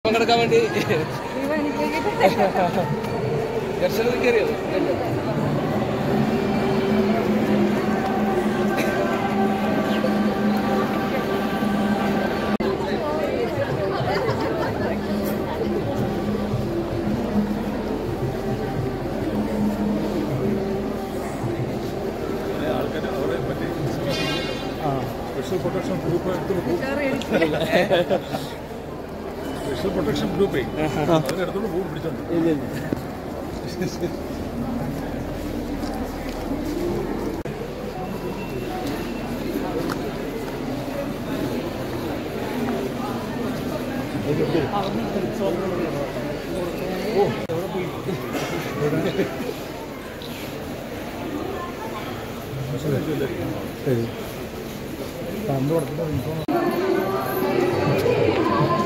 പങ്കെടുക്കാൻ വേണ്ടി ദർശനത്തിൽ കയറിയത് ആൾക്കാർ അവരെ പറ്റി സ്പെഷ്യൽ പ്രൊട്ടക്ഷൻ ഗ്രൂപ്പ് എടുത്തോണ്ട് പോകും സ്പെഷ്യൽ പ്രൊട്ടക്ഷൻ ഗ്രൂപ്പേ അവരെടുത്തോണ്ട് പോകും പിടിച്ചോണ്ട് ശരി പണ്ട് കൊടുത്തിട്ട്